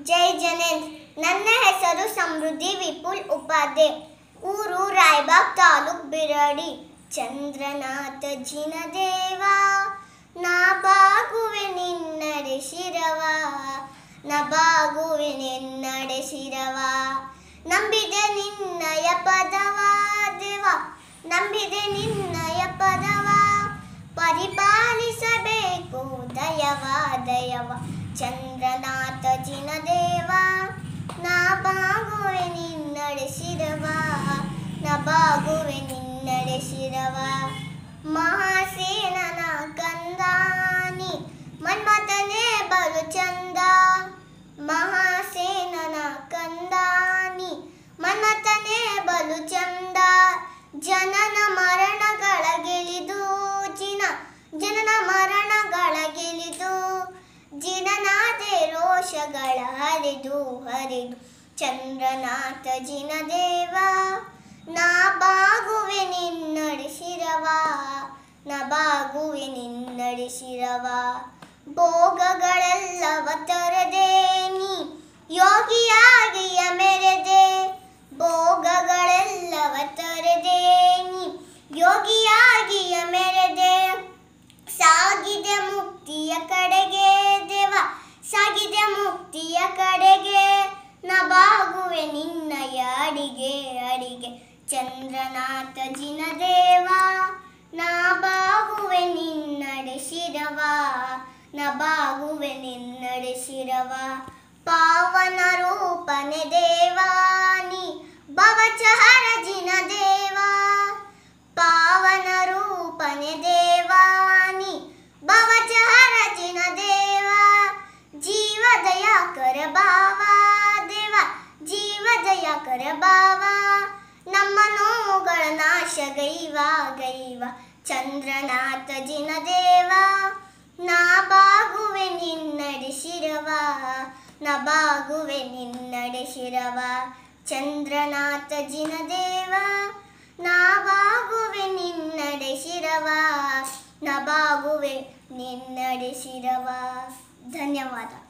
ಜೈ ಜನೇಂದ್ರ ನನ್ನ ಹೆಸರು ಸಮೃದ್ಧಿ ವಿಪುಲ್ ಉಪಾಧ್ಯ ಊರು ರಾಯಬಾಗ್ ತಾಲೂಕ್ ಬಿರಡಿ ಚಂದ್ರನಾಥ ಜಿನದೇವ ನಾ ಬಾಗುವೆ ನಿನ್ನಡೆ ಶಿರವ ನಾ ಬಾಗುವೆ ನಿನ್ನಡೆ ಶಿರವ ನಂಬಿದೆ ನಿನ್ನಯ ಪದವ ದೇವ ನಂಬಿದೆ ನಿನ್ನಯ ಪದವ ಪರಿಪಾಲಿಸಬೇಕು ದಯವ ದಯವ ಚಂದ್ರನಾಥ ಜಿನದೇವ ನಾ ಬಾಗುವೆ ನಿನ್ನಡೆಸಿರವ ನಾ ಬಾಗುವೆ ನಿನ್ನಡೆಸಿರವ ಮಹಾಸೇನನ ಕಂದಾನಿ ಮನ್ಮಥನೇ ಬಲು ಚಂದ ಮಹಾಸೇನನ ಕಂದಾನಿ ಮನ್ಮಥನೇ ಬಲು ಚಂದ ಜನನ ಮರಣಗಳ ಗೆಳಿದು ಜಿನ ಜನನ ಮರಣಗಳ ಗೆಳಿದು ಜಿನನಾದೆ ರೋಷಗಳ ಹರಿದು ಹರಿದು ಚಂದ್ರನಾಥ ಜಿನದೇವ ನಾ ಬಾಗುವೆ ನಿನ್ನಡಿಸಿರವ ನಾ ಬಾಗುವೆ ನಿನ್ನಡಿಸಿರವ ಭೋಗಗಳೆಲ್ಲವ ತರದೆ ನೀ ಯೋಗಿಯಾಗಿಯ ಮೆರೆದೆ ಭೋಗಗಳೆಲ್ಲವ ತರದೆ ನೀ ಯೋಗಿಯಾಗಿಯ ಮೆರೆದೆ ಸಾಗಿದೆ ಮುಕ್ತಿಯ ಕಡೆಗೆ ದೇವ ಸಾಗಿದೆ ಮುಕ್ತಿಯ ಕಡೆಗೆ ನ ಬಾಗುವೆ ನಿನ್ನಯ ಅಡಿಗೆ ಅಡಿಗೆ ಚಂದ್ರನಾಥ ಜಿನದೇವ ನಾ ಬಾಗುವೆ ನಿನ್ನಡೆ ಶಿರವ ನ ಬಾಗುವೆ ನಿನ್ನಡೆ ಶಿರವ ಪಾವನ ರೂಪನೆ ದೇವಾನಿ ಭವಚಹರ ಜಿನ ದೇವ ಪಾವನ ರೂಪನೆ ದೇವಾನಿ ಭವಚಹರ ಜಿನ ದೇವ ಜೀವ ದಯಾ ಕರ ಭಾವ ದೇವ ಜೀವ ದಯಾ ಕರ ಭಾವ ನಮ್ಮ ನೋವುಗಳ ನಾಶ ಗೈವ ಗೈವ ಚಂದ್ರನಾಥ ಜಿನ ದೇವ ನಾ ಬಾಗುವೆ ನಿನ್ನಡೆ ಶಿರವ ನಾ ಬಾಗುವೆ ನಿನ್ನಡೆ ಶಿರವ ಚಂದ್ರನಾಥ ಜಿನ ದೇವ ನಾ ಬಾಗುವೆ ನಿನ್ನಡೆ ಶಿರವ ನಾ ಬಾಗುವೆ ನಿನ್ನಡೆ ಶಿರವ ಧನ್ಯವಾದ